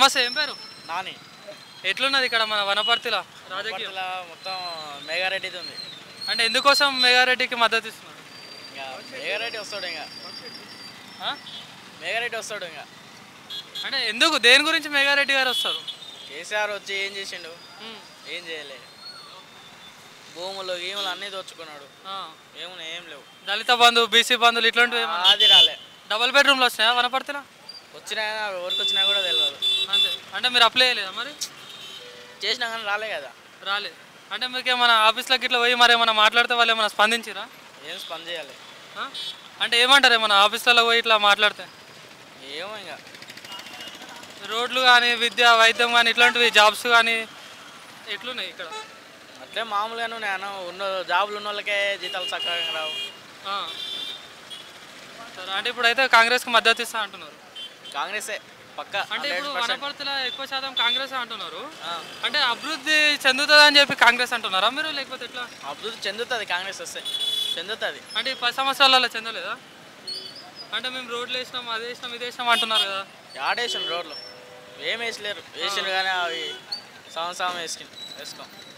నమస్తే ఏం పేరు నాని ఎట్లున్నది ఇక్కడ మన వనపర్తిలో రాజకీయం పట్ల మొత్తం మేఘారెడ్డిది ఉంది అంటే ఎందుకోసం మెగారెడ్డికి మద్దతు ఇస్తున్నారు ఇంకా మేఘారెడ్డి వస్తాడు ఇంకా ఆ? మేఘారెడ్డి వస్తాడు ఇంకా అంటే ఎందుకు దేని గురించి మెగారెడ్డి గారు వస్తారు కేసీఆర్ వచ్చి ఏం చేసిండు ఉమ్, ఏం చేయలే భూములు గీములు అన్నీ దోచుకున్నాడు ఆ. ఏమున్నాయి ఏం లేవు దళిత బంధు బీసీ బంధువులు ఇట్లాంటివి ఏమన్నా అది రాలే డబుల్ బెడ్రూమ్లు వచ్చినాయా వనపర్తిలో వచ్చినా ఎవరికి వచ్చినా కూడా తెలియదు అంతే అంటే మీరు అప్లై చేయలేదా మరి చేసినా కానీ రాలే కదా రాలేదు అంటే మీకు ఏమైనా ఆఫీస్లోకి ఇట్లా పోయి మరి ఏమైనా మాట్లాడితే వాళ్ళు ఏమైనా స్పందించిరా ఏం స్పంద చేయాలి ఆ? అంటే ఏమంటారు ఏమైనా ఆఫీస్లలో పోయి ఇట్లా మాట్లాడితే ఏమో ఇంకా రోడ్లు కానీ విద్య వైద్యం కానీ ఇట్లాంటివి జాబ్స్ కానీ ఎట్లున్నాయి ఇక్కడ అట్లే మామూలుగానే ఉన్నాయి అన్న ఉన్న జాబులు ఉన్న వాళ్ళకే జీతాలు చక్కగా రావు ఆ. సరే అంటే ఇప్పుడు అయితే కాంగ్రెస్కి మద్దతు ఇస్తా అంటున్నారు కాంగ్రెసే పక్క అంటే ఇప్పుడు వనపర్తిలో ఎక్కువ శాతం కాంగ్రెస్ అంటున్నారు ఆ. అంటే అభివృద్ధి చెందుతుంది అని చెప్పి కాంగ్రెస్ అంటున్నారా మీరు లేకపోతే ఎట్లా అభివృద్ధి చెందుతుంది కాంగ్రెస్ వస్తే చెందుతుంది అంటే ఈ పది సంవత్సరాలలో చెందలేదా అంటే మేము రోడ్లు వేసినాం అది వేసినాం ఇది వేసినాం అంటున్నారు కదా ఆడేసిన రోడ్లు ఏం వేసలేరు వేసిన కానీ అవి సంవత్సరం వేసుకుని వేసుకోం